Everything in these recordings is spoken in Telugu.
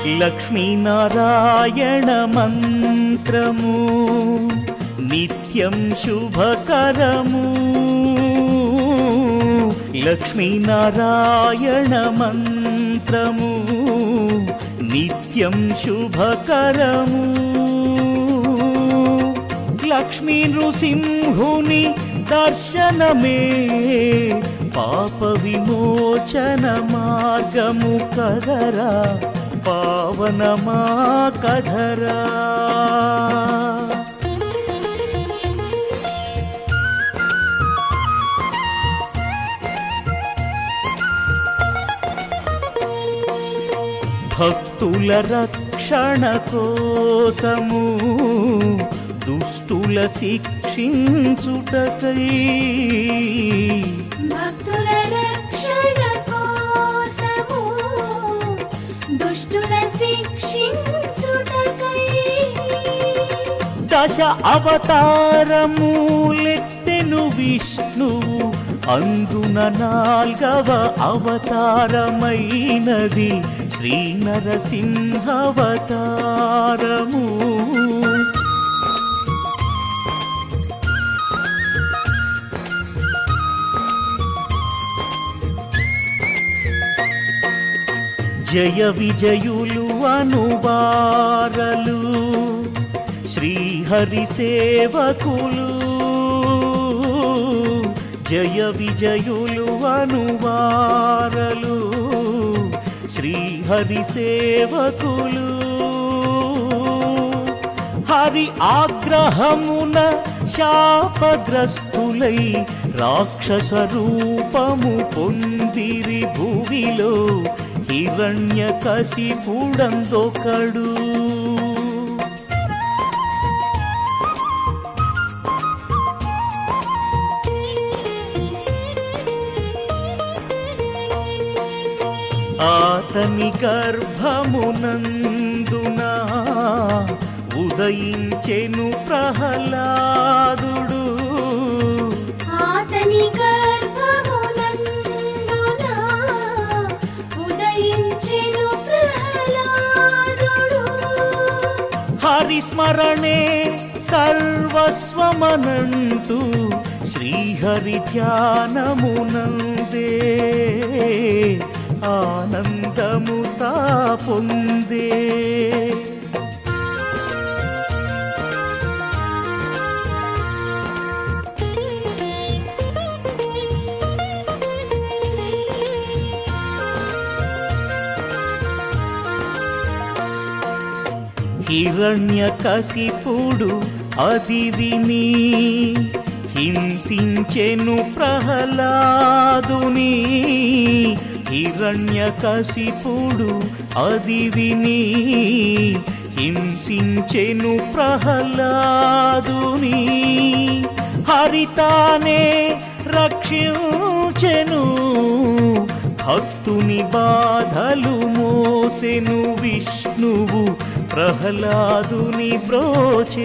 లక్ష్మీనారాయణ మంత్రము నిత్యం శుభకరము లక్ష్మీనారాయణ మంత్రము నిత్యం శుభకరము లక్ష్మీ నృసింహుని దర్శనమే పాప విమోచన మార్గము కదరా పావనమా కధరా భక్తుల రక్షణ కోసము దుష్టుల శిక్షించుటకై భక్తుల రక్షణ కోసము దుష్టుల శిక్షించుటకై దశ అవతారములెత్తెను విష్ణువు అందున నాల్గవ అవతారమైనది శ్రీ నరసింహవతారము జయ విజయులు అనువారలు శ్రీహరి సేవకులు జయ విజయులు అనువారలు శ్రీహరి సేవకులు హరి ఆగ్రహమున శాపగ్రస్తులై రాక్షస రూపము పొందిరి భూమిలో హిరణ్య కసిపుడందొకడు ఆతని గర్భమునందున ఉదయించెను ప్రహ్లాదుడు ఆతని గర్భమునందున ఉదయించెను ప్రహ్లాదుడు హరిస్మరణే సర్వస్వమనంతు శ్రీహరి ధ్యానమునందే ఆనందము తా పొందే హిరణ్య కసిపుడు అది విని హింసించెను ప్రహ్లాదుని హిరణ్య కసిపుడు అది విని హింసించెను ప్రహ్లాదుని హరితానే రక్షించెను భక్తుని బాధలు మోసెను విష్ణువు ప్రహ్లాదుని బ్రోచే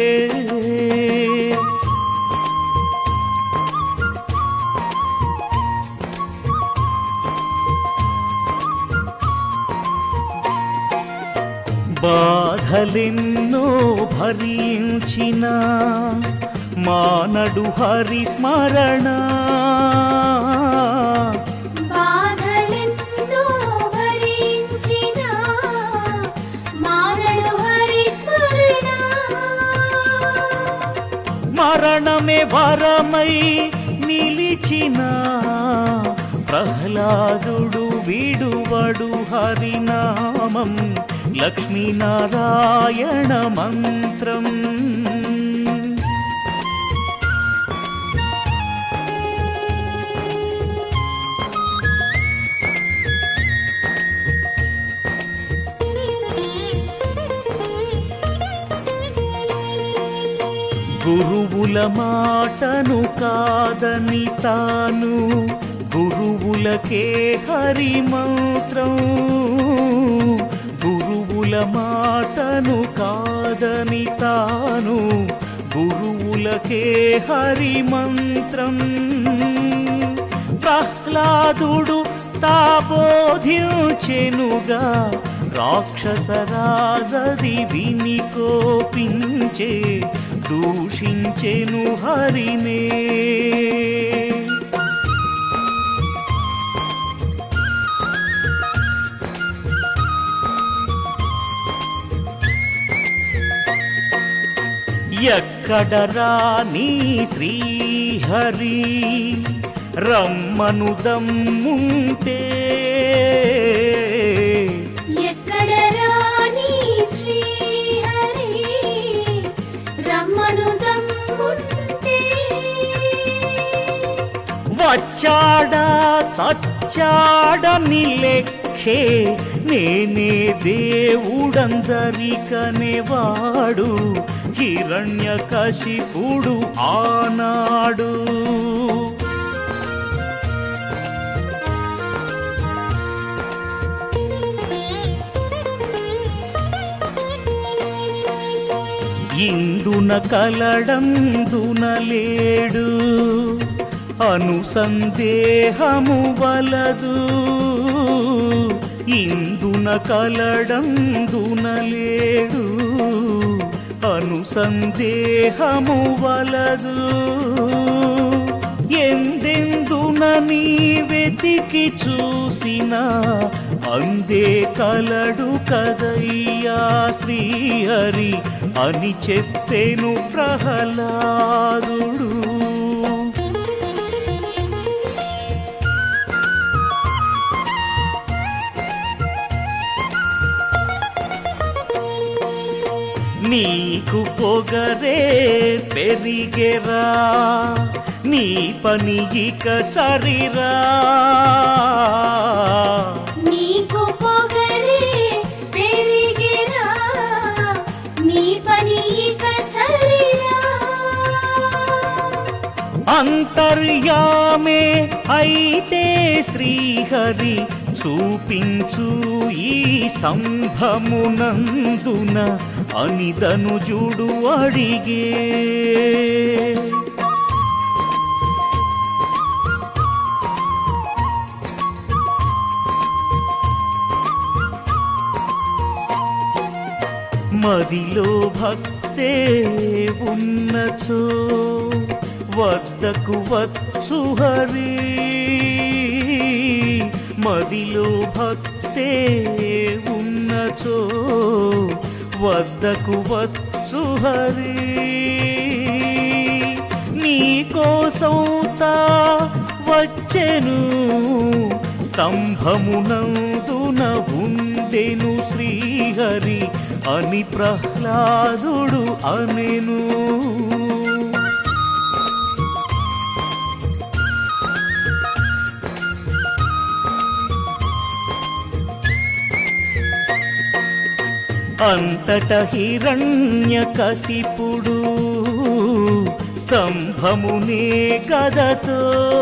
బాధలెన్నో భరించిన మానడు హరి స్మరణ బాధలెన్నో భరించిన మారడు హరి స్మరణ మరణమే వరమై నిలిచిన ప్రహ్లాదుడు విడువడు హరినామం లక్ష్మీనారాయణ మంత్రం గురువుల మాటను కాదని తాను గురువులకే హరి మంత్రం గురువుల మాటను కాదని తాను గురువులకే హరి మంత్రం ప్రహ్లాదుడు తాబోధించెనుగా రాక్షసరాజది విని కోపించే దూషించెను హరినే ఎక్కడరా నీ శ్రీహరి రమ్మను దమ్ముంటే ఎక్కడ రాని శ్రీహరి రమ్మను దమ్ముంటే వచ్చాడా చచ్చాడని లెక్కే నేనే దేవుడందరికనేవాడు హిరణ్య కశిపుడు ఆనాడు ఇందున కలడందున లేడు అనుసందేహము వలదు ఇందున కలడందున లేడు అనుసందేహము వలదు ఎందెందున నీ వెతికి చూసినా అందే కలడు కదయ్యా శ్రీహరి అని చెప్పెను ప్రహ్లాదుడు నీకు పొగరే పెరిగెరా నీ పని ఇక సరిరా నీకు పొగరే పెరిగిరా నీ పని ఇక సరిరా అంతర్యామే అయితే శ్రీహరి చూపించు ఈ స్తంభమునందున అనిదను జుడు అడిగే మదిలో భక్తే ఉన్నచో వద్దకు వచ్చు హరి మదిలో భక్తే ఉన్నచో వద్దకు వచ్చు హరి నీకోసం తా వచ్చెను స్తంభమునందున ఉండెను శ్రీహరి అని ప్రహ్లాదుడు అనెను అంతట హిరణ్య కసిపుడు స్తంభమునే గదతో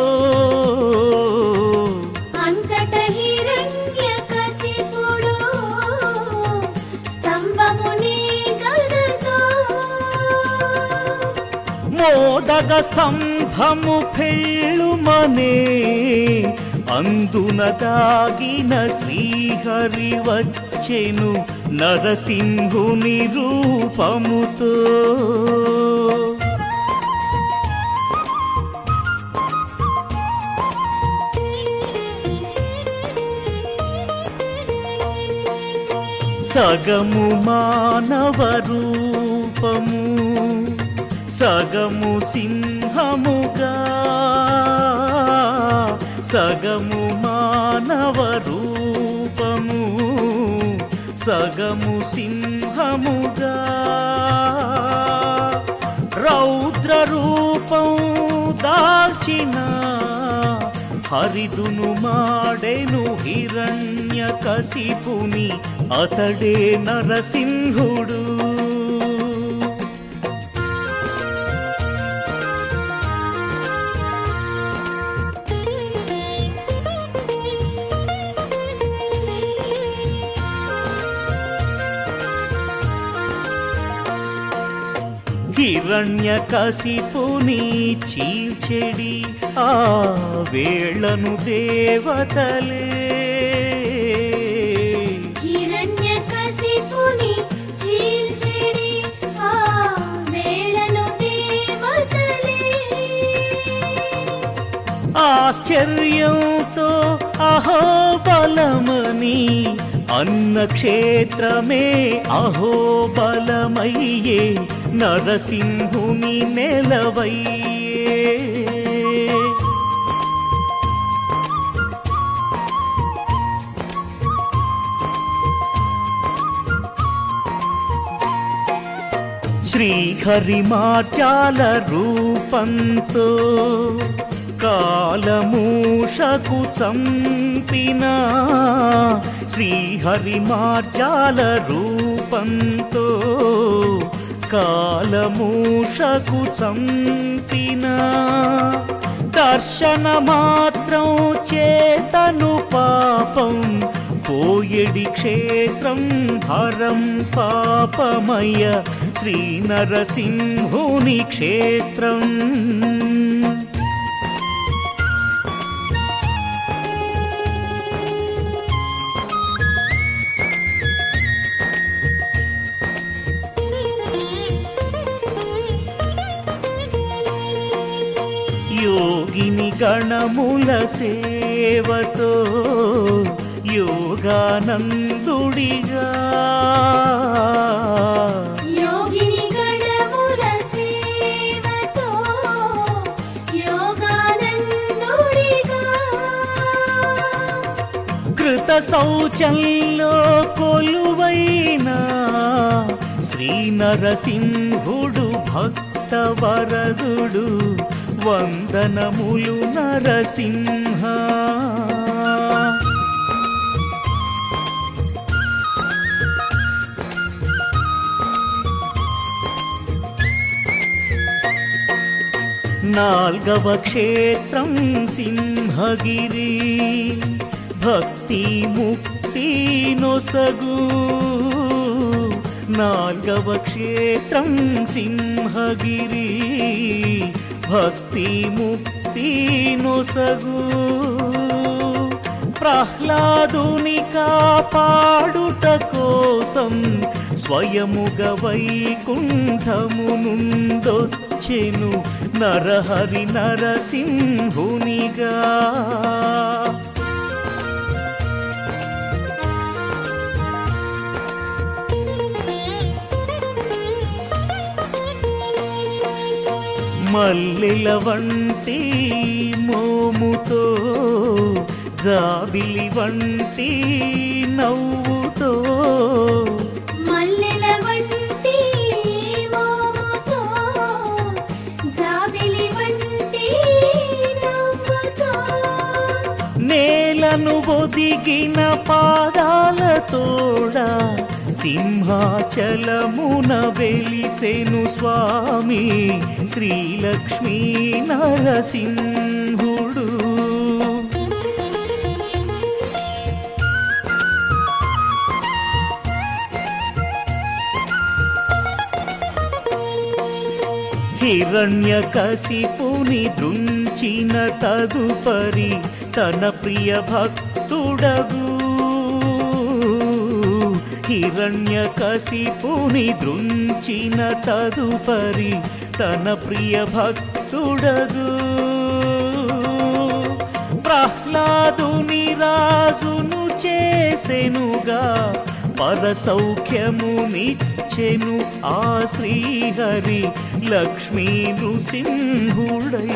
అంతట హిరణ్య కసిపుడు స్తంభముని గదతో మోదగ స్తంభము ఫెళ్ళుమనే అందున దాగిన శ్రీహరి వచ్చెను నరసింహుని రూపముతో సగము మానవ రూపము సగము సింహముగా సగము మానవ రూపము సగము సింహముగా రౌద్ర రూపం దాల్చిన హరిదును మాడెను హిరణ్య కసిపుని అతడే నరసింహుడు హిరణ్య కసిపుని చీల్చెడి ఆ వేళను దేవతలే హిరణ్య ఆశ్చర్యంతో అహోబలమని అన్న క్షేత్రమే అహోబలమయ్యే నరసింహుని నెలవయ్యే శ్రీహరి మార్చాల రూపంతో కాలమూషకు చంపిన శ్రీహరి మార్చాల రూపంతో కాలమూషకు చంపిన దర్శన మాత్రం చేతను పాపం పోయడి క్షేత్రం హరం పాపమయ శ్రీ నరసింహుని క్షేత్రం యోగిని గణముల సేవతో యోగానందుడిగా యోగిని గణముల సేవతో యోగానందుడిగా కృత శౌచంలో కొలువైన శ్రీ నరసింహుడు భక్త వరదుడు వందనములు నరసింహ నాల్గవ క్షేత్రం సింహగిరి భక్తి ముక్తి నొసగు నాల్గవ క్షేత్రం సింహగిరి భక్తి ముక్తి నొసగు ప్రహ్లాదుని కాపాడుట కోసం స్వయముగ వైకుంఠము నుండొచ్చెను నరహరి నరసింహునిగా మల్లెల వంటి మోముతో జాబిలి వంటి నవ్వుతో మల్లెల వంటి మోముతో జాబిలి వంటి నవ్వుతో నేలను ఒదిగిన పాదాలతోడ సింహాచలమున వెలిసెను స్వామి శ్రీలక్ష్మీ నరసింహుడు హిరణ్యకశిపుని దృంచిన తదుపరి తన ప్రియ భక్తుడగు హిరణ్యకశిపుని దృంచిన తదుపరి తన ప్రియ భక్తుడగు ప్రహ్లాదుని రాజును చేసెనుగా పరసౌఖ్యమునిచ్చెను ఆ శ్రీహరి లక్ష్మీ నృసింహుడై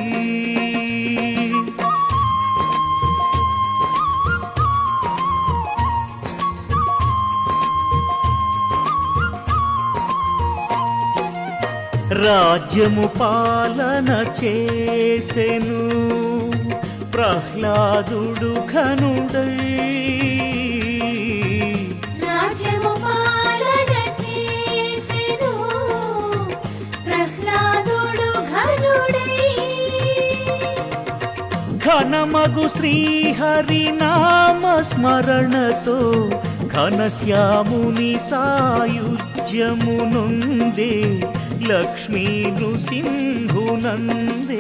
రాజ్యము పాలన చేసెను ప్రహ్లాదుడు ఘనుడై రాజ్యము పాలన చేసెను ప్రహ్లాదుడు ఘనుడై ఘనమగు శ్రీహరి నామ స్మరణతో ఘనశ్యాముని సాయుజ్యమునుందే లక్ష్మీ నృసింహునందే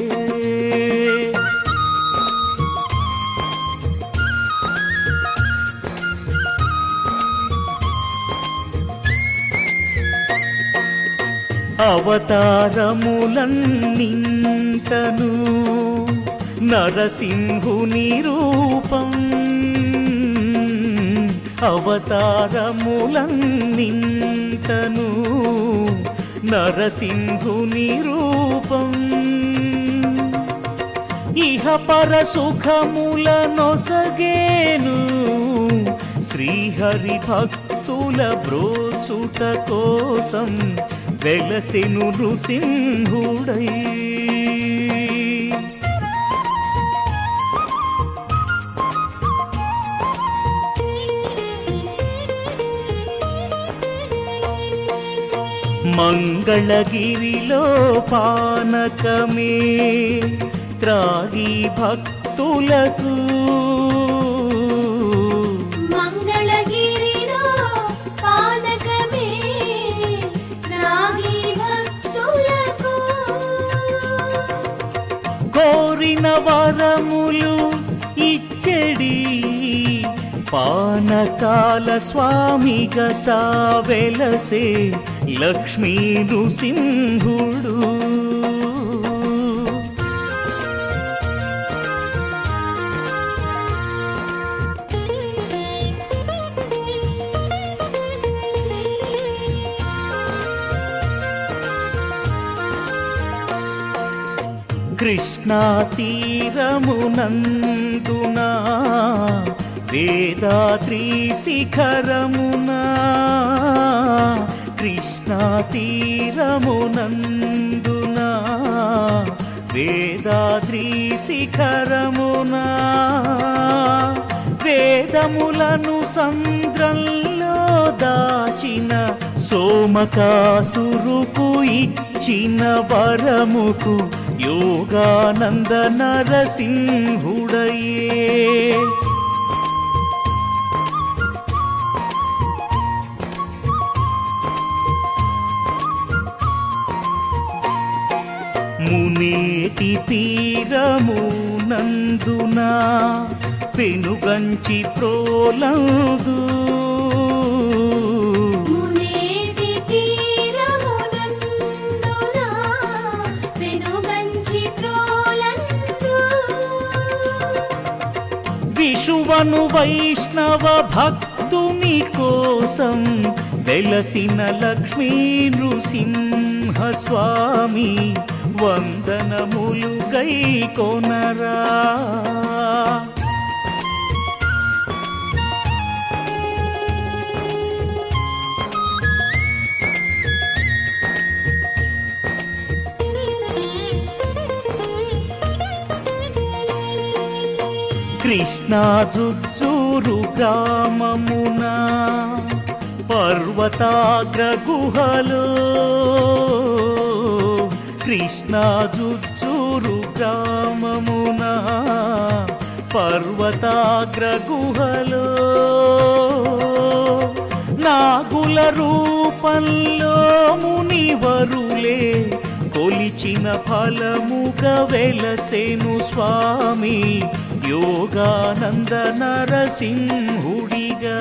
అవతారములన్నింతను నరసింహుని రూపం అవతారములన్నింతను నరసింహుని రూపం ఇహ పర సుఖముల నొసగేను శ్రీహరి భక్తుల బ్రోచుట కోసం వెలసెను నృసింహుడై మంగళగిరిలో పానకమే త్రాగి భక్తులకు మంగళగిరిలో పానకమే రాగి భక్తులకు కోరిన వరములు ఇచ్చడి పానకాల స్వామిగత వెలసే లక్ష్మీ నృసింహుడు కృష్ణా తీరమునందున వేదాద్రి శిఖరమున కృష్ణా తీరమునందున వేదాద్రి శిఖరమున వేదములను సంద్రంలో దాచిన సోమకాసురుకు ఇచ్చిన వరముకు యోగానంద నరసింహుడయే మునేటి తీరము నందున పెనుగంచి ప్రోలందు మునేటి తీరమునందున వెనుగంచి ప్రోలందు విషువను వైష్ణవ భక్తుని కోసం వెలసిన లక్ష్మీ నృసింహ స్వామి వందనములు గై కొనరా కృష్ణా జుజ్జూరు గ్రామమున పర్వతాగ్ర గుహలో కృష్ణా జుజ్జూరు గ్రామమున పర్వతాగ్ర గుహలో నాగుల రూపంలో మునివరులే కొలిచిన ఫలముగా వెలసెను స్వామి యోగానంద నరసింహుడిగా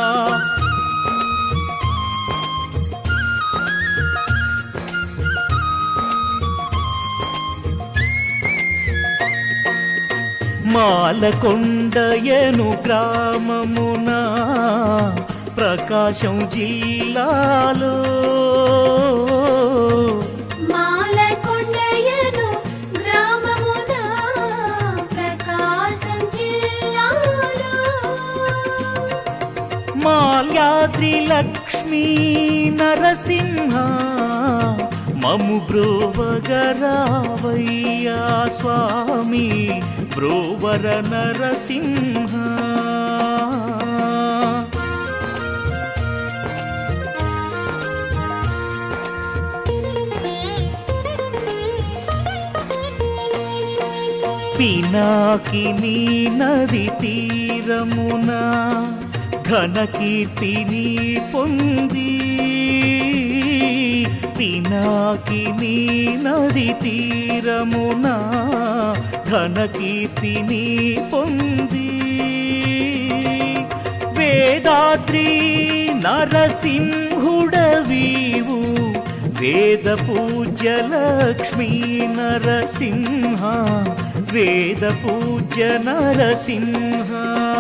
మాలకొండయను గ్రామమున ప్రకాశం జిల్లాలో మాలకొండయను గ్రామమున ప్రకాశం జిల్లాలో మాల్యాద్రి లక్ష్మీ నరసింహ మము బ్రోవగరావయ్యా స్వామి బ్రోవర నరసింహ పినాకిని నది తీరమున ఘన కీర్తిని పొంది పినాకిని నది తీరమున ఘన కీర్తిని పొంది వేదాద్రి నరసింహుడవీవు వేద పూజ్య లక్ష్మీ నరసింహ వేద పూజ్య నరసింహ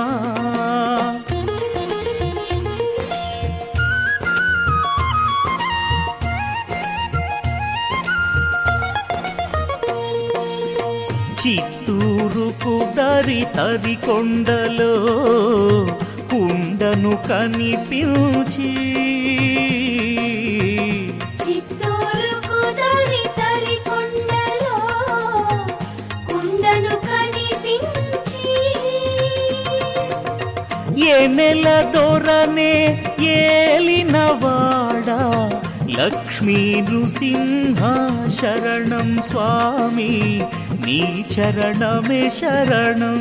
చిత్తూరుకు దరి తరి కొండలో కుండను కనిపించి చిత్తూరు కుదరి తరి కొండలో కుండను కనిపించి ఏ నెల దొరనే ఏలినవాడా లక్ష్మీ నృసింహ శరణం స్వామి నీ చరణమే శరణం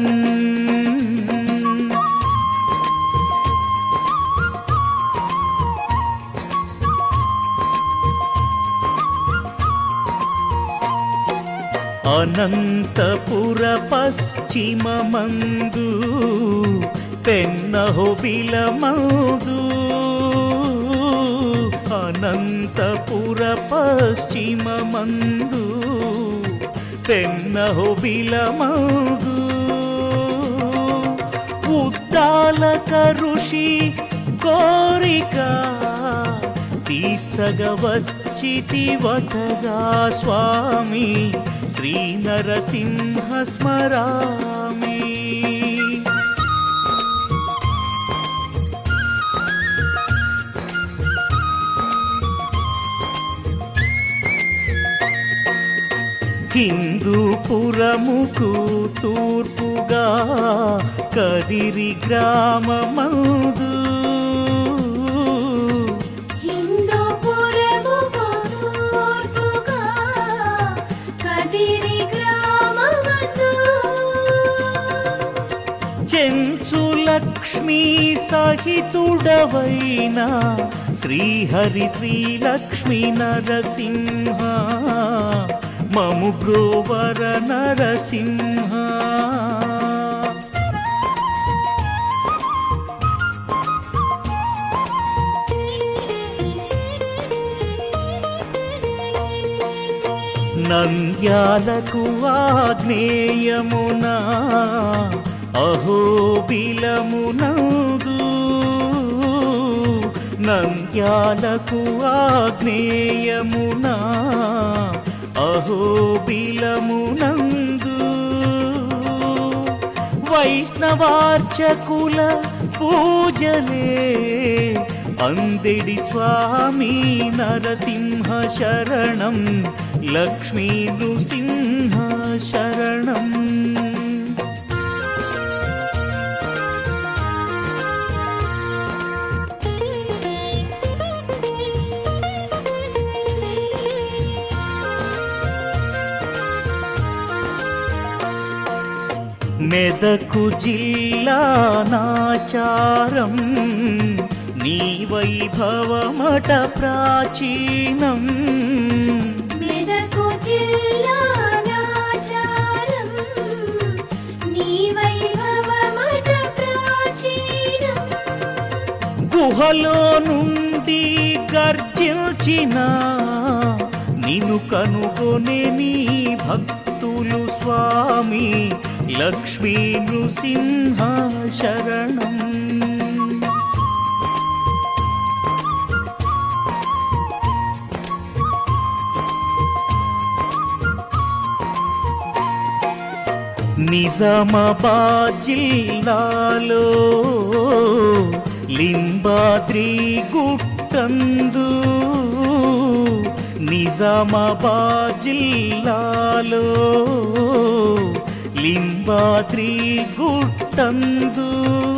అనంతపుర పశ్చిమ మందు పెన్నహో బిలమౌదు అనంతపుర పశ్చిమ మందు పెన్నహో బిలమౌదు ఉద్దాలక ఋషి కోరిక తీర్చగవచ్చితివటగా స్వామి శ్రీ నరసింహ స్మరామి హిందూపురముకు తూర్పుగా కదిరి గ్రామమందు హిందూపురముకు తూర్పుగా కదిరి గ్రామమందు చెంచు లక్ష్మీ సహితుడవైన శ్రీహరి శ్రీలక్ష్మీ నరసింహ మము బ్రోవర నరసింహ నంద్యాలకు ఆగ్నేయమున అహోబిలమునందు నంద్యాలకు ఆగ్నేయమున అహోబిలమునందు వైష్ణవార్చకుల పూజలే అందెడి స్వామి నరసింహ శరణం లక్ష్మీ నృసింహ శరణం మెదకు జిల్లా నాచారం నీ వైభవమట ప్రాచీనం మెదకు జిల్లా నాచారం నీ వైభవమట ప్రాచీనం గుహలో నుండి గర్జించిన నిన్ను కనుగొనే నీ భక్తులు స్వామి లక్ష్మీ నృసింహ శరణం నిజామాబాద్ జిల్లాలో లింబాద్రి గుట్టందు నిజామాబాద్ జిల్లాలో లింబాద్రి గుట్టందు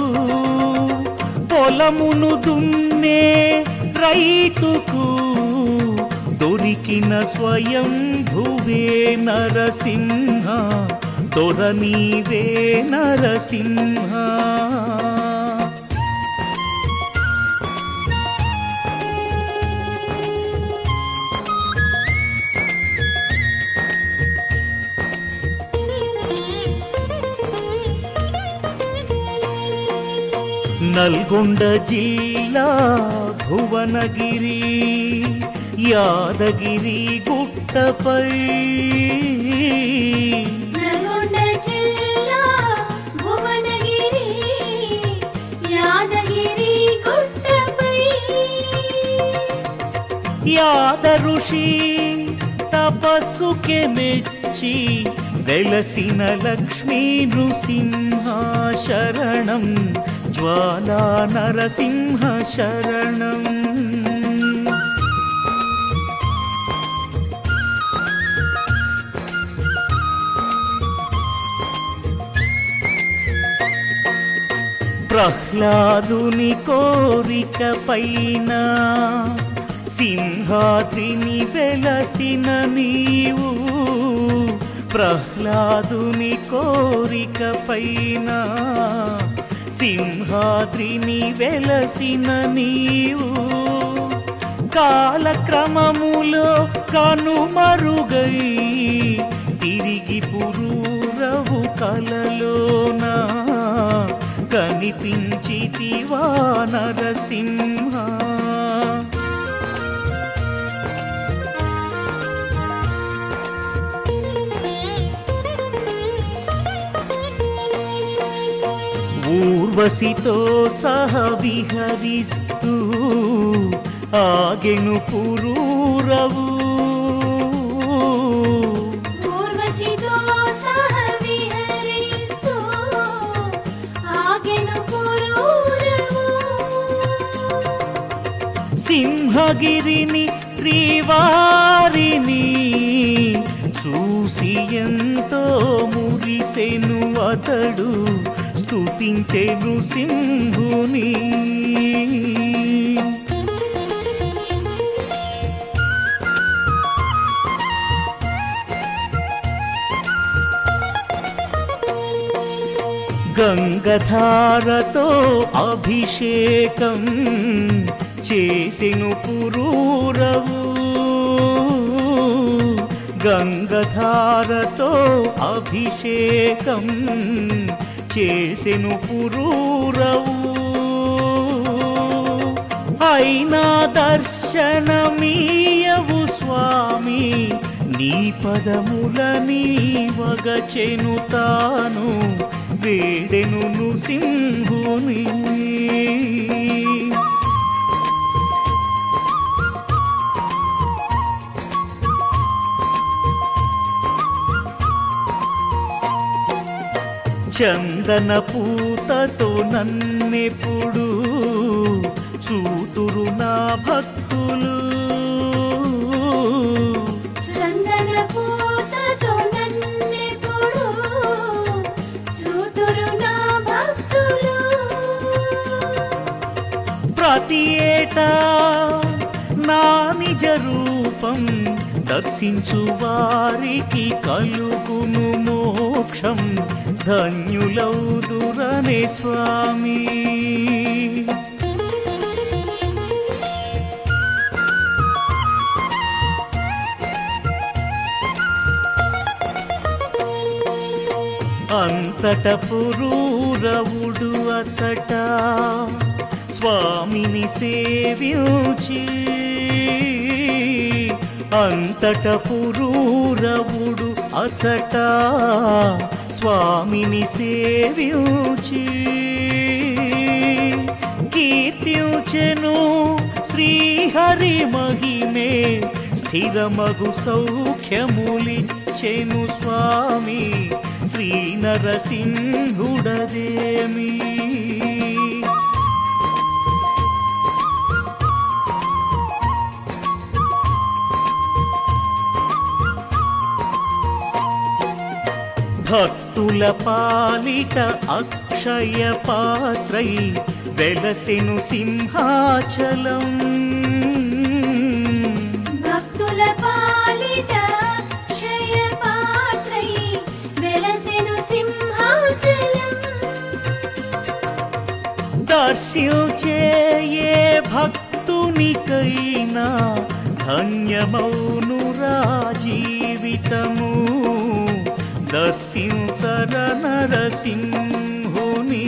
పొలమును దున్నే రైతుకు దొరికిన స్వయం భువే నరసింహ దొర నీవే నరసింహ నల్గొండ జిల్లా భువనగిరి యాదగిరి గుట్టపై నల్గొండ యాద ఋషి తపస్సుకే మెచ్చి వెలసిన లక్ష్మీ నృసింహ శరణం జ్వాలా నరసింహ శరణం ప్రహ్లాదుని కోరిక పైన సింహాద్రిని వెలసిన నీవు ప్రహ్లాదుని కోరిక పైన సింహాద్రిని వెలసిన నీవు కాలక్రమములో కనుమరుగై తిరిగి పురూరవు కలలోనా కనిపించితివా నరసింహ ఊర్వశితో సహ విహరిస్తూ ఆగెను పురూరవు ఊర్వశితో సహ విహరిస్తూ ఆగెను పురూరవు. సింహగిరిని శ్రీవారిని చూసి ఎంతో మురిసెను అతడు స్తుతించెను సింహుని గంగధారతో అభిషేకం చేసెను పురూరవు గంగధారతో అభిషేకం చేసెను పురూరవు అయినా దర్శనమీయవు స్వామి నీ పదములని వగచెను తాను వేడెను సింహుని చందన పూతతో నన్నెప్పుడు చూతురు నా భక్తులు చందన పూతతో నన్నెప్పుడు చూతురు నా భక్తులు. ప్రతి ఏటా నా నిజ రూపం దర్శించు వారికి కలుగును మోక్షం ధన్యులౌదురనే స్వామి అంతట పురూరవుడు అచట స్వామిని సేవించి అంతట పురూరవుడు అచట స్వామిని సేవించి కీర్తించెను శ్రీహరి మహిమే స్థిరమగు సౌఖ్యములిచ్చెను స్వామి శ్రీ నరసింహుడదేమి భక్తుల పాలిట అక్షయ పాత్రై వెలసెను సింహాచలం భక్తుల పాలిట అక్షయ పాత్రై వెలసెను సింహాచలం. దర్శించే ఏ భక్తునికైనా ధన్యమౌనురా జీవితము దర్శించర నరసింహుని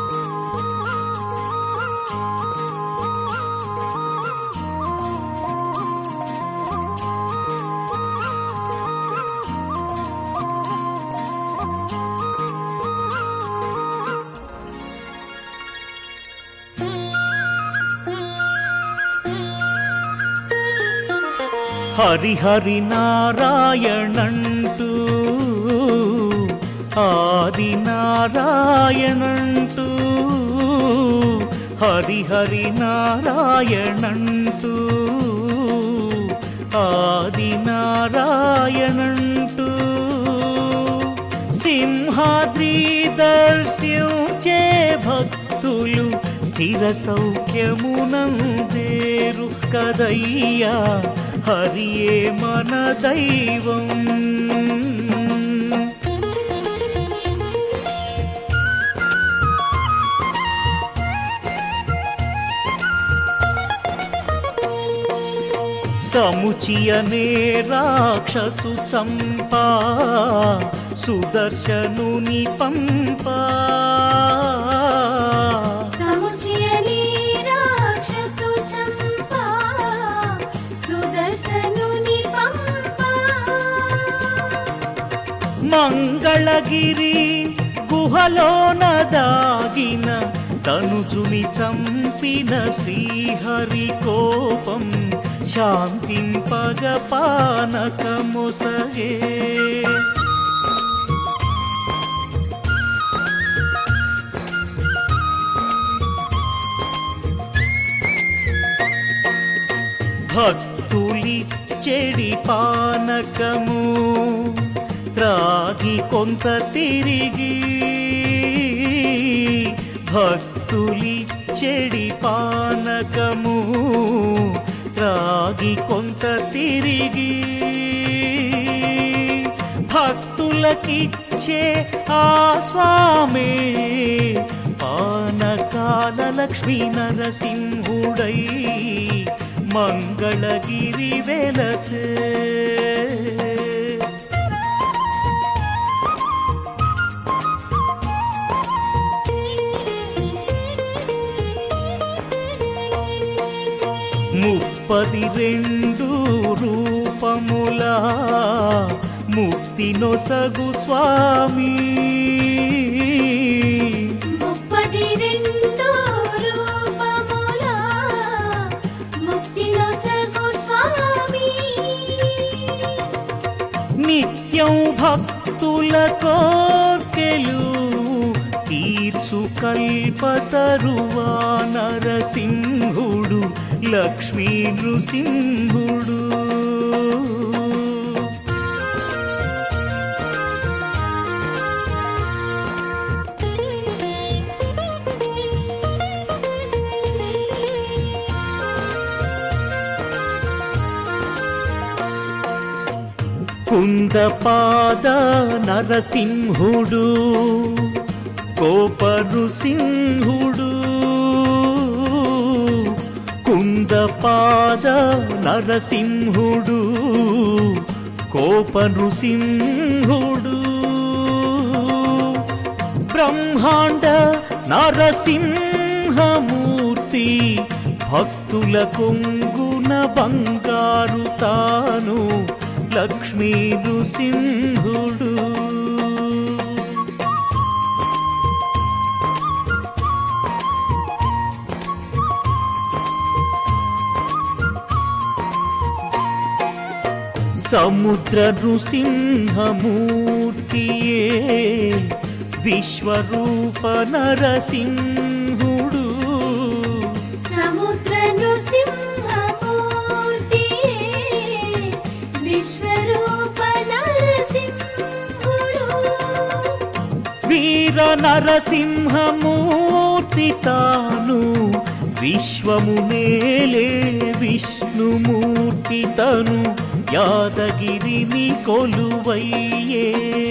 ఆ హరిహరి నారాయణంటూ ఆది నారాయణంటూ హరిహరి నారాయణంటూ ఆది నారాయణంటూ సింహాద్రి దర్శించే భక్తులు స్థిర సౌఖ్యమునందేరు కదయ్యా హరియే మన దైవం సముచియనే రాక్షసు చంపా సుదర్శనుని పంపా సముచియని రాక్షసు చంపా సుదర్శనుని పంపా మంగళగిరి గుహలోన దాగిన తనుజుని చంపిన శ్రీహరి కోపం శాంతింపగ పానకమొసగే భక్తులి చెడి పానకము త్రాగి కొంత తిరిగి భక్తులి చెడి పానకము త్రాగి కొంత తిరిగి భక్తులకిచ్చే ఆ స్వామే పానకాల లక్ష్మీ నరసింహుడై మంగళగిరి వెలసే ముప్పది రెండు రూపములా ముక్తి నొసగు స్వామి ముప్పది రెండు రూపముల ముక్తి నొసగు స్వామి నిత్యం భక్తుల కోర్కెలు తీర్చు కల్పతరువా నరసింహుడు లక్ష్మీ నృసింహుడు కుందపాద నరసింహుడు కోప నృసింహుడు కుందపాద నరసింహుడు కోప నృసింహుడు బ్రహ్మాండ నరసింహమూర్తి భక్తుల కొంగున బంగారు తాను లక్ష్మీ నృసింహుడు సముద్ర నృసింహమూర్తియే విశ్వరూప నరసింహుడు సముద్ర నృసింహమూర్తి విశ్వరూప నరసింహుడు వీర నరసింహమూర్తి తాను విశ్వమునేలే విష్ణుమూర్తి తను యాదగిరిని కొలువయ్యే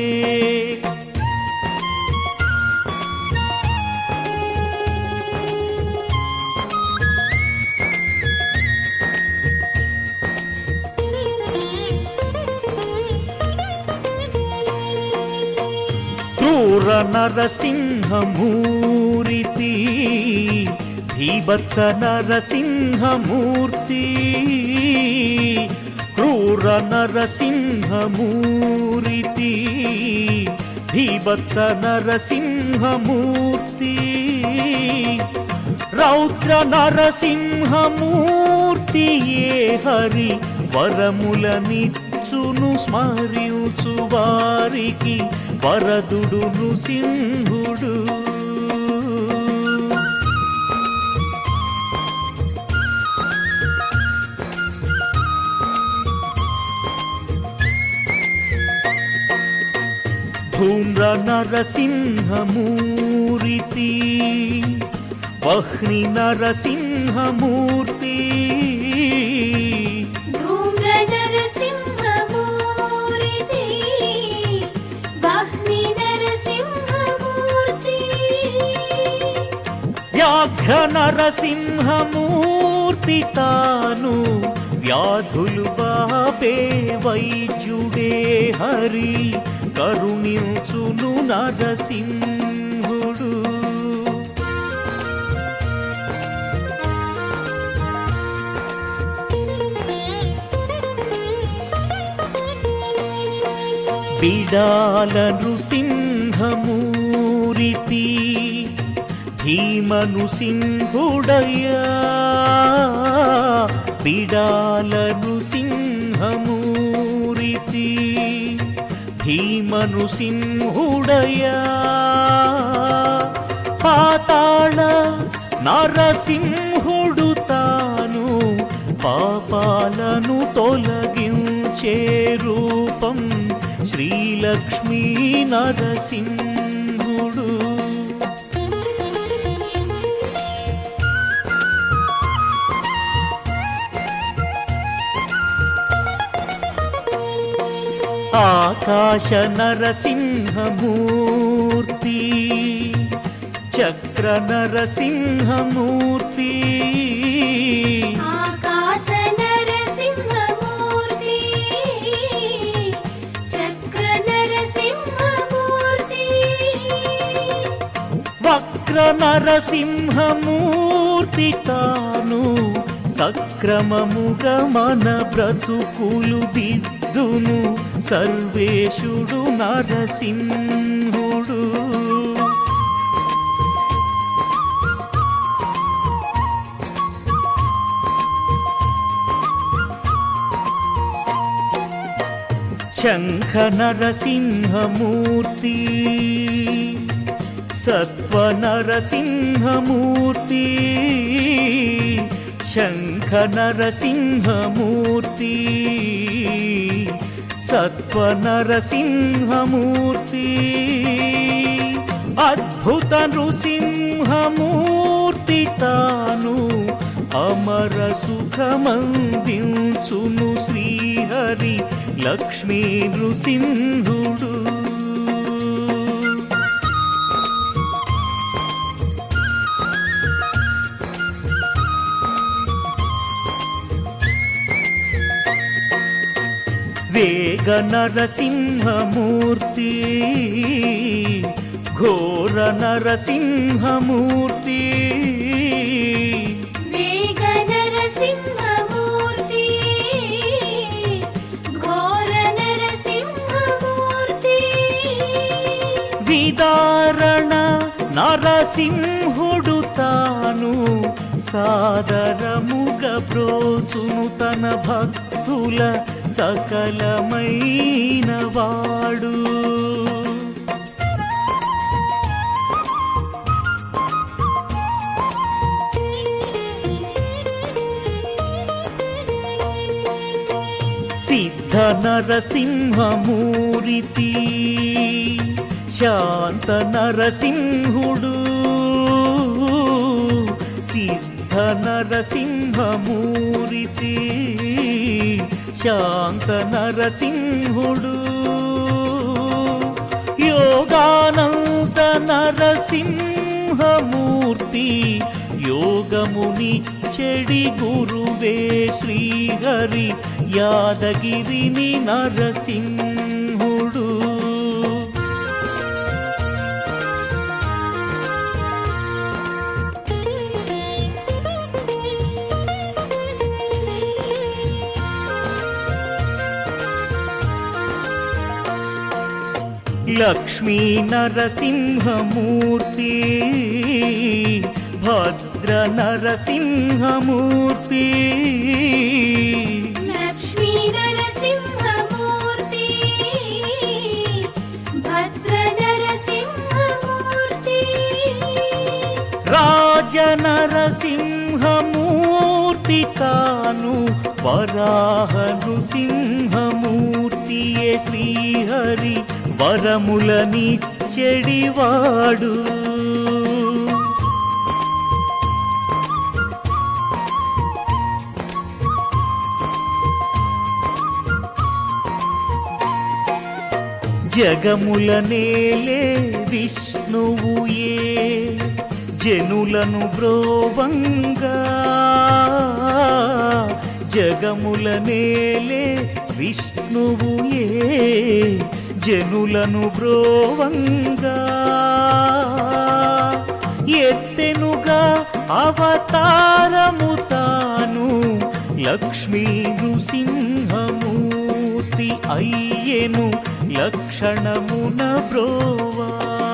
క్రూర నరసింహమూరితి భీభత్స నరసింహమూర్తి క్రూర నరసింహమూరితి భీభత్స నరసింహమూర్తి రౌద్ర నరసింహమూర్తి ఏ హరి వరములనిచ్చును స్మరించు వారికి వరదుడు నృసింహుడు ధూమ్ర నరసింహమూరితి వహ్ని నరసింహమూర్తి ధూమ్ర నరసింహమూర్తి వహ్ని నరసింహమూర్తి వ్యాఘ్ర నరసింహమూర్తి తాను వ్యాధులు బాపే వైద్యుడే హరి కరుణించును నరసింహుడు బిడాల నృసింహమూరితి భీమను సింహుడయ్యా బిడాల నృసింహమూరితి భీమను సింహుడయ్యా పాతాళ నరసింహుడు తాను పాపాలను తొలగించే రూపం శ్రీలక్ష్మీ నరసింహుడు ఆకాశ నరసింహమూర్తి చక్ర నరసింహమూర్తి ఆకాశ నరసింహమూర్తి చక్ర నరసింహమూర్తి వక్ర నరసింహమూర్తి తాను సక్రమముగా మన బ్రతుకులు దిద్దును సర్వేశుడు నరసింహుడు శంఖ నరసింహమూర్తి సత్వ నరసింహమూర్తి శంఖ నరసింహమూర్తి సత్వ నరసింహమూర్తి అద్భుత నృసింహమూర్తి తాను అమర సుఖమందించును శ్రీహరి లక్ష్మీ నృసింహుడు వేగ నరసింహమూర్తి ఘోర నరసింహమూర్తి వేగ నరసింహమూర్తి ఘోర నరసింహమూర్తి విదారణ నరసింహుడు తాను సాదరముగ బ్రోచును తన భక్తుల సకలమైన వాడు సిద్ధ నరసింహమూరితి శాంత నరసింహుడు సిద్ధ నరసింహమూరితి శాంత నరసింహుడు యోగానంద నరసింహమూర్తి యోగముని చెడి గురువే శ్రీహరి యాదగిరిని నరసింహుడు లక్ష్మీ నరసింహమూర్తి భద్ర నరసింహమూర్తి లక్ష్మీ మూర్తి కాను వరాహ నృసింహమూర్తియే శ్రీహరి వరములనిచ్చెడివాడు జగముల నేలే విష్ణువు ఏ జనులను బ్రోవంగా జగముల నేలే విష్ణువు ఏ జనులను బ్రోవంగా ఎత్తెనుగా అవతారము తాను లక్ష్మీ నృసింహమూర్తి అయ్యెను లక్షణమున బ్రోవా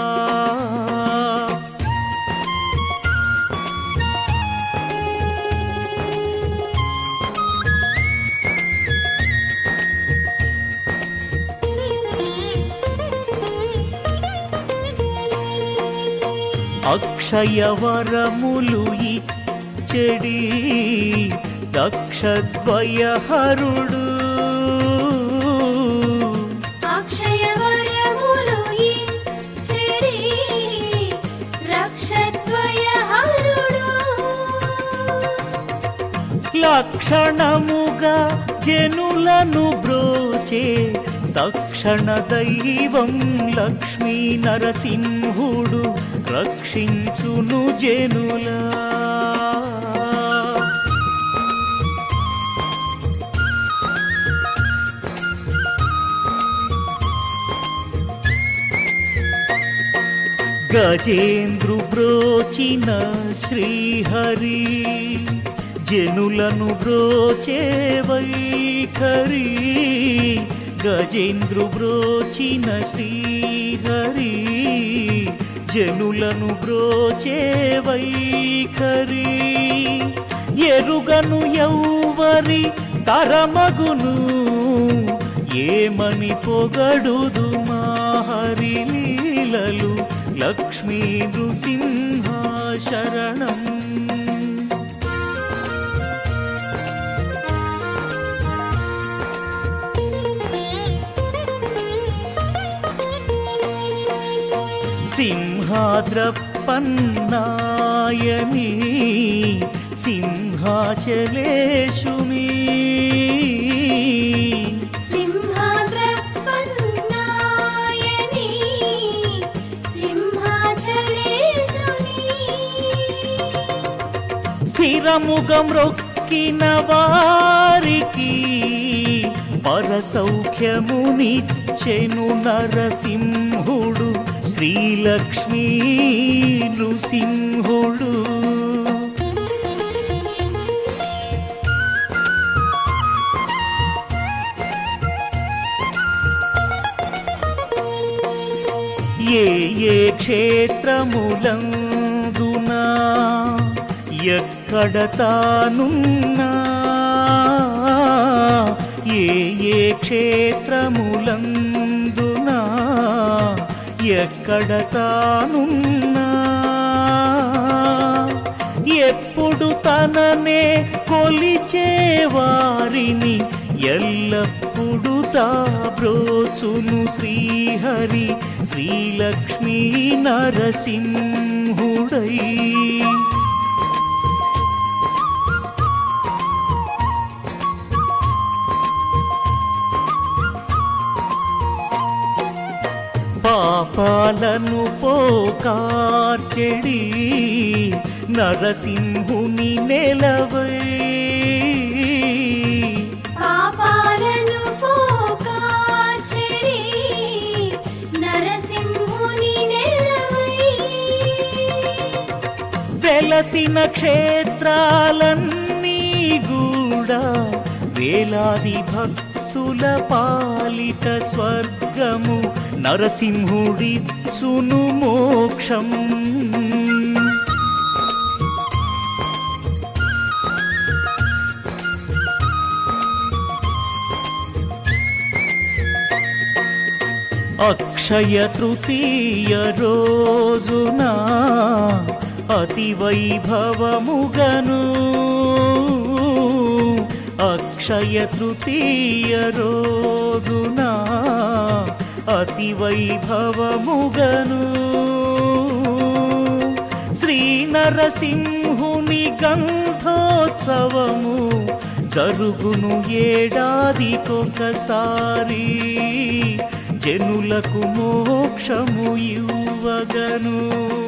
అక్షయ వరములు ఇచ్చడి దక్షద్వయహరుడు అక్షయవరములు ఇచ్చెడి రక్షద్వయహరుడు లక్షణముగా జనులను బ్రోచే తక్షణ దైవం లక్ష్మీ నరసింహుడు రక్షించును జనులా గజేంద్రు బ్రోచిన శ్రీహరి జనులను బ్రోచే వైఖరి గజేంద్రు బ్రోచిన శ్రీహరి జనులను బ్రోచే వైఖరి ఎరుగను ఎవ్వరి తరమగును ఏమని పొగడుదు మా హరి లీలలు లక్ష్మీ నృసింహ శరణం సింహాద్రపన్నాయని సింహాచలేషు మీ సింహాద్రపన్నాయని సింహాచలేసుని స్థిరముగం రొక్కిన వారికి పరసౌఖ్యమునిచ్చెను నరసింహుడు శ్రీలక్ష్మీ నృసింహుడు ఏ ఏ క్షేత్రములందునా ఎక్కడ తానున్నా ఏ ఏ క్షేత్రములందునా ఎక్కడ తానున్నా ఎప్పుడు తననే కొలిచే వారిని ఎల్లప్పుడు తాబ్రోచును శ్రీహరి శ్రీలక్ష్మీ నరసింహుడై పాపాలను పోకార్చెడి నరసింహుని నెలవై పాపాలను పోకాచెడి నరసింహుని నెలవై వెలసిన క్షేత్రాలన్నీ కూడా వేలాది భక్తుల పాలిట స్వర్గము నరసింహుడిచ్చును మోక్షం అక్షయ తృతీయ రోజున అతి వైభవముగను అక్షయ తృతీయ రోజున అతి వైభవముగను శ్రీ నరసింహుని గంధోత్సవము జరుగును ఏడాదికొకసారి జనులకు మోక్షము ఇవ్వగను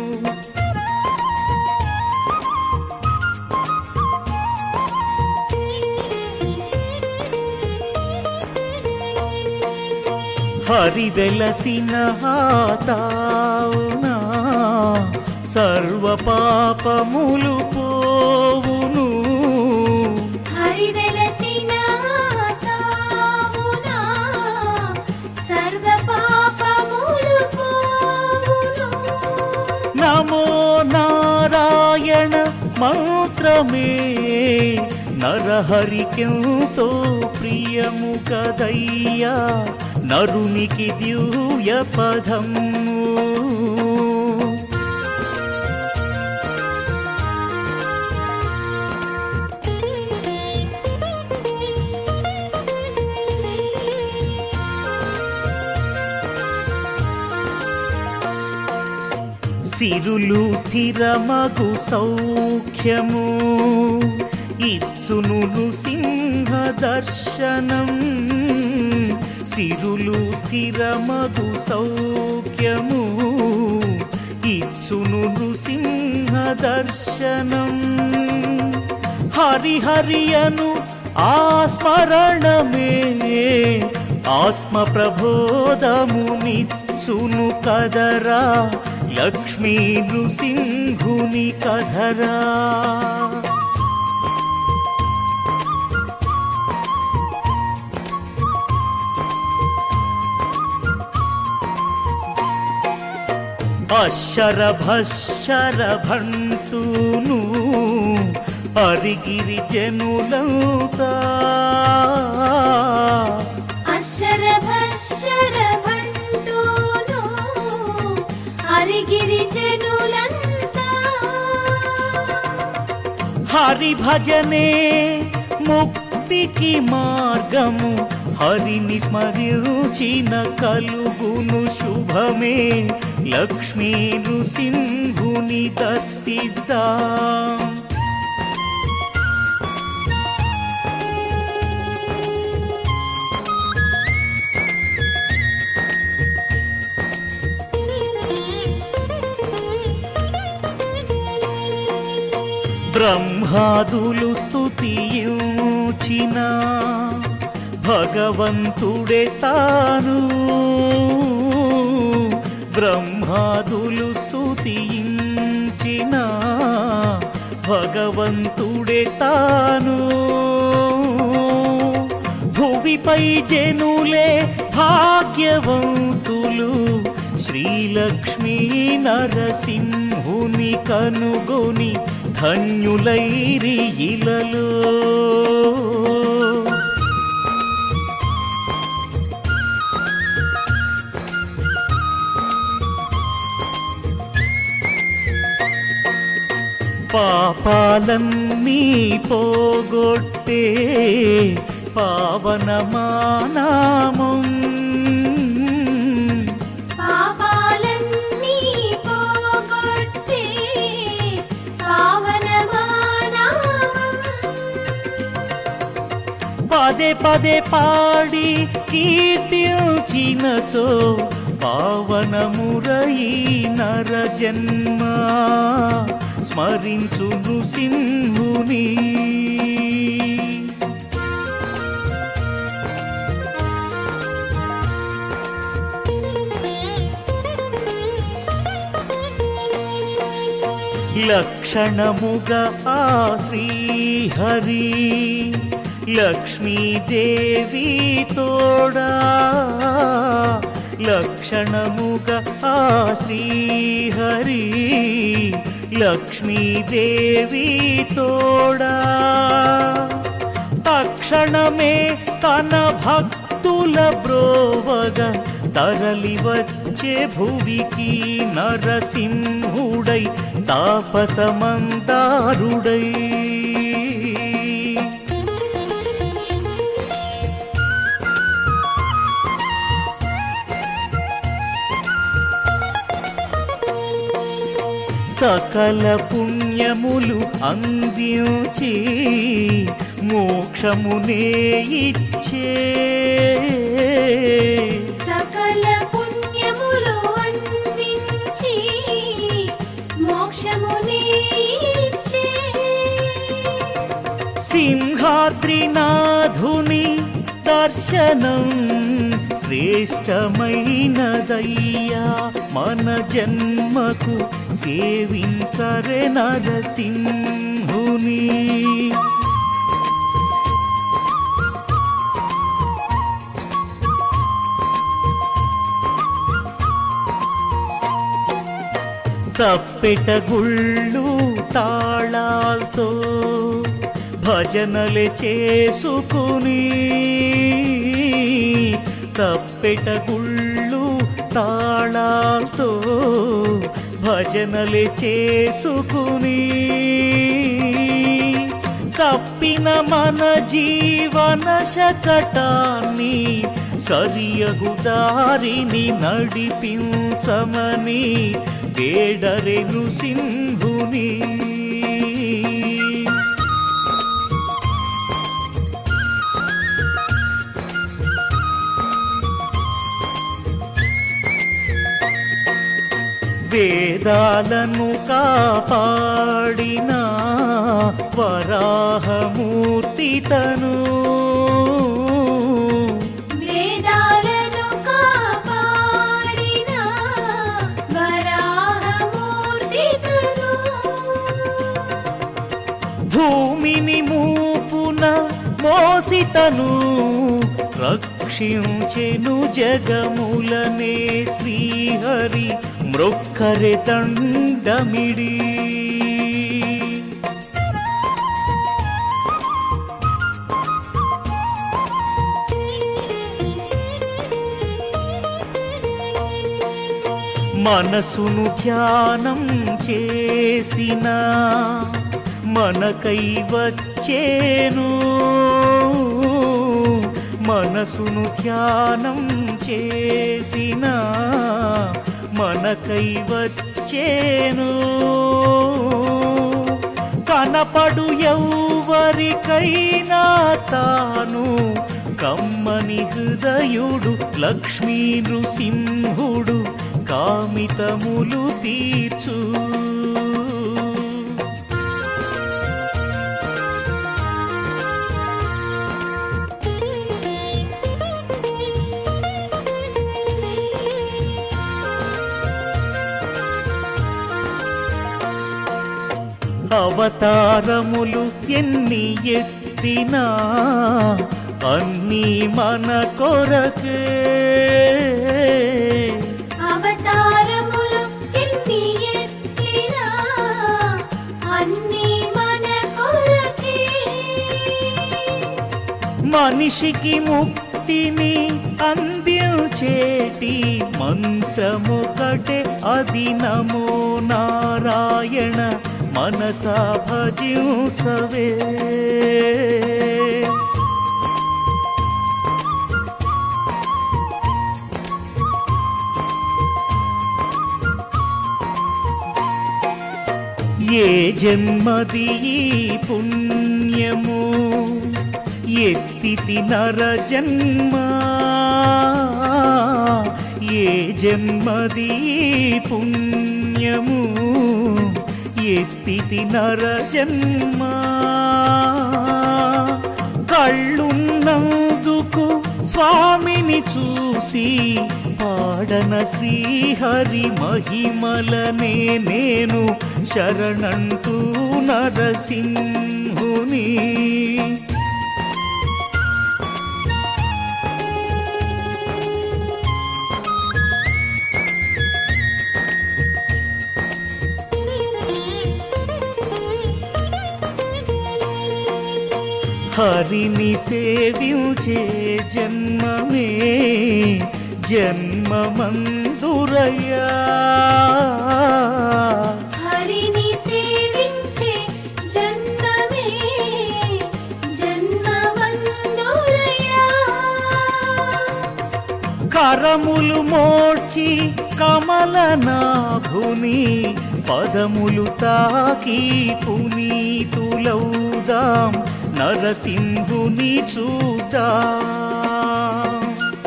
హరి వెలసిన తావునా సర్వ పాపములు పోవును హరి వెలసిన తావునా సర్వ పాపములు పోవును నమో నారాయణ మంత్రమే నరహరికెంతో ప్రియము కదయ్యా నరునికి దివ్య పదము సిరులు స్థిరమగు సౌఖ్యము ఇచ్చును సింహ దర్శనం సిరులు స్థిరమగు సౌఖ్యము ఇచ్చును సింహ దర్శనం హరిహరియను ఆ స్మరణమే ఆత్మ ప్రబోధము నిచ్చును కదరా లక్ష్మీ నృసింహుని కధరా అశర భశర భంటూను అరిగిరి జనులంతా అక్షర భక్షర భంటూను హరిగిరి జనులంతా హరి భజనే ముక్తికి మార్గము హరిని స్మరించిన కలుగును శుభమే లక్ష్మీ నృసింహుని దర్శిద్దాం బ్రహ్మాదులు స్తుతించిన భగవంతుడే తాను బ్రహ్మాదులు స్తుతించిన భగవంతుడే తాను భువిపై జనులే భాగ్యవంతులు శ్రీలక్ష్మీ నరసింహుని కనుగొని ధన్యులైరి ఇలలో పాపాలన్నీ పోగొట్టే పావనమానామం పాపాలన్నీ పోగొట్టే పావనమానామం పదే పదే పాడి కీర్తించినచో పావనమురయి నర జన్మ స్మరించు నృసింహుని లక్షణముగా ఆ శ్రీహరి లక్ష్మీదేవి తోడా లక్షణముగా ఆ శ్రీహరి లక్ష్మీదేవి తోడా తక్షణమే తన భక్తుల బ్రోవగ తరలి వచ్చే భువికి నరసింహుడై తాపసమందారుడై సకల పుణ్యములు అందించి మోక్షమునే ఇచ్చే సకల పుణ్యములు అందించి మోక్షమునే ఇచ్చే సింహాద్రినాథుని దర్శనం శ్రేష్టమైనదయ్యా మన జన్మకు సేవించరే నరసింహుని తప్పెట గుళ్ళు తాళాలతో భజనలు చేసుకుని తప్పెట గుళ్ళు తాళాలతో భజనలు చేసుకుని తప్పిన మన జీవన శకటాన్ని సరియగు దారిని నడిపించమని వేడరెను సింధుని వేదాలను కాపాడిన వరాహమూర్తితను వేదాలను కాపాడిన వరాహమూర్తితును భూమిని మూపున మోసితను రక్షించెను జగములనే శ్రీహరి మృక్కరె దండమిడి మనసును ధ్యానం చేసిన మనకై వచ్చేను మనసును ధ్యానం చేసిన మనకై వచ్చేను కనపడు ఎవ్వరికైనా తాను కమ్మని హృదయుడు లక్ష్మీ నృసింహుడు కామితములు తీర్చు అవతారములు ఎన్ని ఎత్తినా అన్నీ మన కొరకే అవతారములు ఎన్ని ఎత్తినా అన్ని మన కొరకే మనిషికి ముక్తిని అందించేటి మంత్రమొకటే అది నమో నారాయణ మనసా భజించవే ఏ జన్మది ఈ పుణ్యము ఎత్తితి నర జన్మ ఏ జన్మది ఈ పుణ్యము ఎత్తితి నర జన్మ కళ్ళున్నందుకు స్వామిని చూసి పాడన శ్రీహరి మహిమలనే నేను శరణంటూ నరసింహుని హరిని సేవించే జన్మమే జన్మమందురయ్యా హరిని సేవించే జన్మమే జన్మమందురయా కరములు మోర్చి కమలనాభుని పదములు తాకి పునీతులౌదాం నరసింహుని చూద్దాం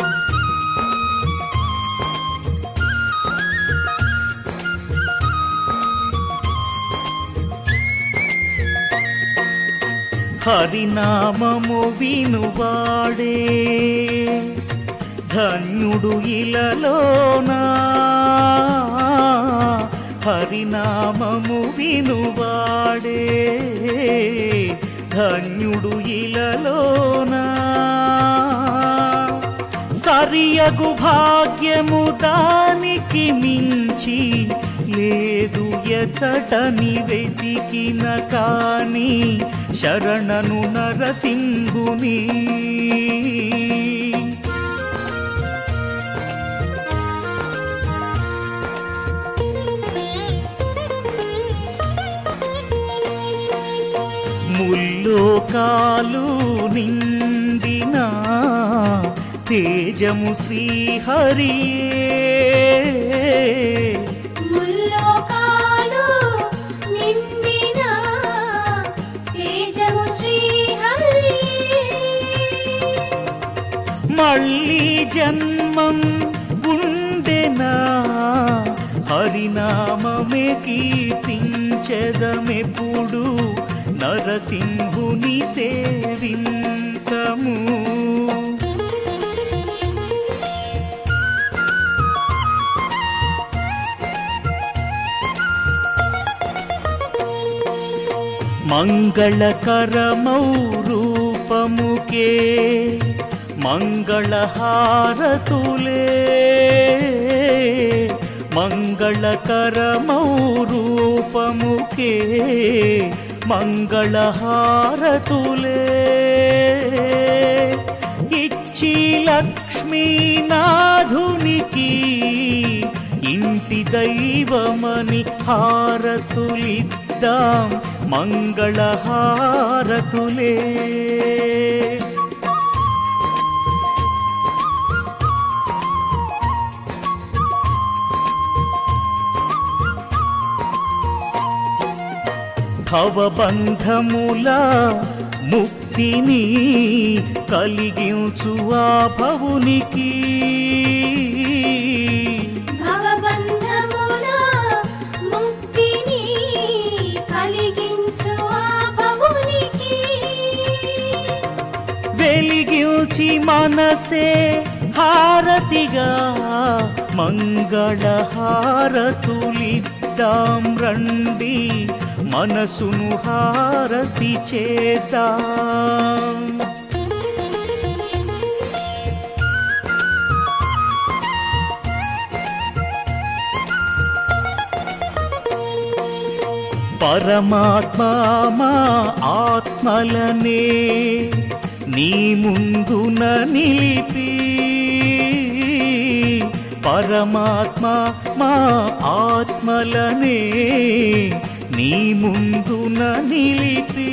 హరినామము వినువాడే ధన్యుడు ఇలలోనా హరినామము వినువాడే ధన్యుడు ఇలలోనా సరియగు భాగ్యము దానికి మించి లేదు ఎచటని వెతికిన కాని శరణను నరసింహుని ముల్లోకాలు నిందిన తేజము శ్రీహరియే ముల్లోకాలు నిండిన తేజము శ్రీహరి మళ్ళీ జన్మం ఉండెనా హరినామమే కీర్తించెదమెప్పుడు నరసింహుని సేవింతము మంగళకరమౌ రూపముకే మంగళహారతులే మంగళకరమౌ రూపముకే మంగళహారతులే ఇచ్చి లక్ష్మీనాథునికి ఇంటి దైవమని హారతులిద్దాం మంగళహారతులే భవబంధముల ముక్తిని కలిగించు ఆ భవునికి భవబంధముల ముక్తిని కలిగించు ఆ భవునికి వెలిగించి మనసే హారతిగా మంగళహారతులిద్దాం రండి మనసును హారతి చేద్దాం పరమాత్మ మా ఆత్మలనే నీ ముందున నిలిపి పరమాత్మ మా ఆత్మలనే నీ ముందున నిలిపి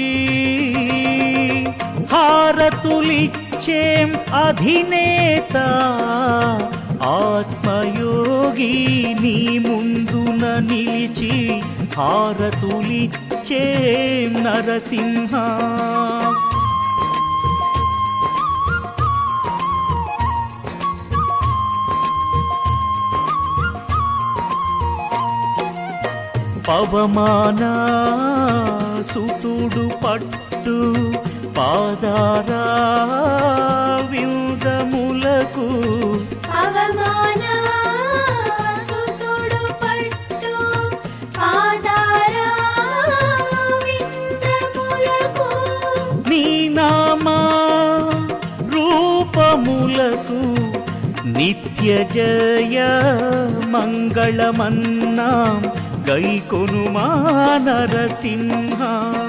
హారతులిచ్చేం అధినేత ఆత్మయోగి నీ ముందున నిలిచి హారతులిచ్చేం నరసింహ పవమాన సుతుడు పట్టు పాదారా విందములకు అవమాన సుతుడు పట్టు పాదారా విందములకు నీ నామా రూపములకు నిత్య జయ మంగళమన్నా గైకొనుమా నరసింహ